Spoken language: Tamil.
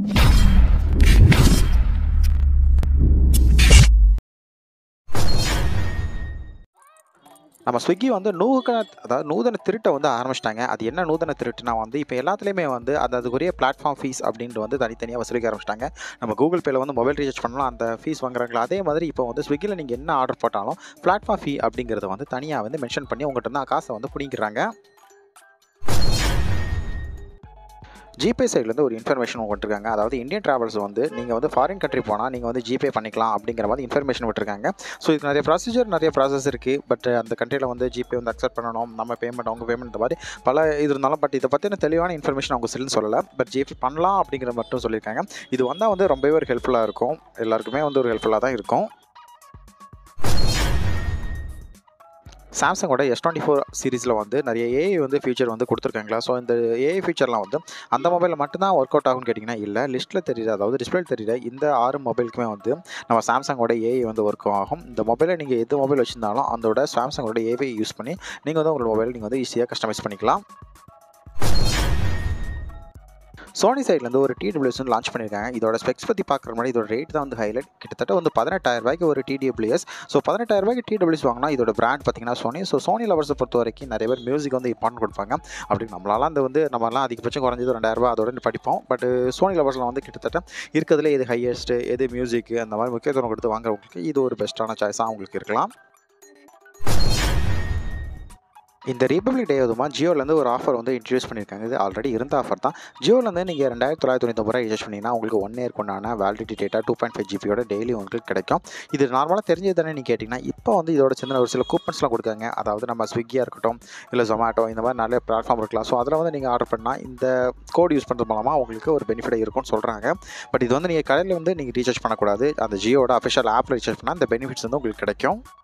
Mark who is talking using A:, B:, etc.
A: நம்ம ஸ்விக்கி வந்து நூகன அதாவது நூதன திருட்டை வந்து ஆரம்பிச்சிட்டாங்க அது என்ன நூதன திருட்டுனா வந்து இப்போ எல்லாத்துலேயுமே வந்து அது அதுக்குரிய பிளாட்ஃபார்ம் ஃபீஸ் அப்படின்ட்டு வந்து தனித்தனியாக வசூலிக்க ஆரம்பிச்சிட்டாங்க நம்ம கூகுள் பேல வந்து மொபைல் ரீசார்ஜ் பண்ணலாம் அந்த ஃபீஸ் வாங்குறாங்களா அதே மாதிரி இப்போ வந்து ஸ்விக்கியில் நீங்கள் என்ன ஆர்டர் போட்டாலும் பிளாட்ஃபார்ம் ஃபீ அப்படிங்கிறத வந்து தனியாக வந்து மென்ஷன் பண்ணி உங்கள்கிட்ட வந்து காசை வந்து பிடிக்கிறாங்க ஜிபே சைட்லேருந்து ஒரு இன்ஃபர்மேஷன் விட்டுருக்காங்க அதாவது இந்தியன் ட்ராவல்ஸ் வந்து நீங்கள் வந்து ஃபாரின் கண்ட்ரி போனால் நீங்கள் வந்து ஜிபே பண்ணிக்கலாம் அப்படிங்கிற மாதிரி இன்ஃபர்மேஷன் விட்டுருக்காங்க ஸோ இதுக்கு நிறைய ப்ரொசீஜர் நிறைய ப்ராசஸ் இருக்குது பட் அந்த கண்ட்ரியில் வந்து ஜிபே வந்து அக்செப்ட் பண்ணணும் நம்ம பேமெண்ட் அவங்க பேமெண்ட் இந்த மாதிரி பல இது இருந்தாலும் பட் இதை பற்றின தெளிவான இன்ஃபர்மேஷன் அவங்க சில்லுன்னு சொல்லலை பட் ஜிபே பண்ணலாம் அப்படிங்கிற மட்டும் சொல்லியிருக்காங்க இது வந்தால் வந்து ரொம்பவே ஒரு ஹெல்ப்ஃபுல்லாக இருக்கும் எல்லாருக்குமே வந்து ஒரு ஹெல்ப்ஃபுல்லாக தான் இருக்கும் சாம்சங்கோட எஸ் டுவெண்ட்டி ஃபோர் சீரிஸில் வந்து நிறைய ஏஐ வந்து ஃபீச்சர் வந்து கொடுத்துருக்காங்களா ஸோ இந்த ஏஐ ஃபீச்சர்லாம் வந்து அந்த மொபைலில் மட்டும்தான் ஒர்க் அவுட் ஆகும்னு கேட்டிங்கன்னா இல்லை லிஸ்ட்டில் தெரியுது அதாவது டிஸ்பிளே தெரியுது இந்த ஆறு மொபைலுக்குமே வந்து நம்ம சாம்சங்கோட ஏஐ வந்து ஒர்க் ஆகும் இந்த மொபைலை நீங்கள் எது மொபைல் வச்சிருந்தாலும் அதோட சாம்சங்கோட ஏஐ யூஸ் பண்ணி நீங்கள் வந்து உங்களோட மொபைல் நீங்கள் வந்து ஈஸியாக கஸ்டமைஸ் பண்ணிக்கலாம் சோனி சைட்லேருந்து ஒரு டிடபிள்யூஎஸ் வந்து லான்ச் பண்ணியிருக்காங்க இதோட ஸ்பெக்ஸ் பற்றி பார்க்குற மாதிரி இதோட ரேட் தான் வந்து ஹைலைட் கிட்டத்தட்ட வந்து பதினெட்டாயிரம் ரூபாய்க்கு ஒரு டிடபிள்யூஎஸ் ஸோ பதினெட்டாயிரம் ரூபாய்க்கு டிடபிள்யூஎஸ் வாங்கினா இதோட பிராண்ட் பார்த்தீங்கன்னா சோனி ஸோ சோனி லவர்ஸை பொறுத்த வரைக்கும் நிறைய பேர் மியூசிக் வந்து இம்பார்ட்டன் கொடுப்பாங்க அப்படி நம்மளால அந்த வந்து நம்மளாம் அதிகபட்சம் குறைஞ்சது ரெண்டாயிரரூபா அதோட படிப்போம் பட் சோனி லவர்ஸில் வந்து கிட்டத்தட்ட இருக்கிறதுல எது ஹையஸ்ட்டு எது மியூசிக் அந்த மாதிரி முக்கியத்துவம் கொடுத்து வாங்குறவங்களுக்கு இது ஒரு பெஸ்ட்டான சாய்ஸாக அவங்களுக்கு இருக்கலாம் இந்த ரிபப்ளிக் டே அதுமா ஜியோலேருந்து ஒரு ஆஃபர் வந்து இன்ட்ரடியூஸ் பண்ணியிருக்காங்க இது ஆல்ரெடி இருந்த ஆஃபர் தான் ஜியோலேருந்து நீங்கள் ரெண்டாயிரத்தி தொள்ளாயிரத்தி தொண்ணூற்றி ரூபாய் ரீசார்ஜ் பண்ணிங்கன்னா உங்களுக்கு ஒன் இயர் கொண்டான validity data two point five ஜிபியோட டெய்லி உங்களுக்கு கிடைக்கும் இது நார்மலாக தெரிஞ்சது தானே நீங்கள் கேட்டிங்கன்னா இப்போ வந்து இதோட சின்ன ஒரு சில கூப்பன்ஸ்லாம் கொடுக்காங்க அதாவது நம்ம ஸ்விக்கியாக இருக்கட்டும் இல்லை ஜொமேட்டோ இந்த மாதிரி நிறைய பிளாட்ஃபார்ம் இருக்கலாம் ஸோ அதில் வந்து நீங்கள் ஆர்டர் பண்ணால் இந்த கோட் யூஸ் பண்ணுறது மூலமாக உங்களுக்கு ஒரு பெனிஃபிட் இருக்கும்னு சொல்கிறாங்க பட் இது வந்து நீங்கள் கடையில் வந்து நீங்கள் ரீசார்ஜ் பண்ணக்கூடாது அந்த ஜியோட அஃபிஷியல் ஆப்பில் ரீசார்ஜ் பண்ணால் அந்த பெனிஃபிட்ஸ் வந்து உங்களுக்கு கிடைக்கும்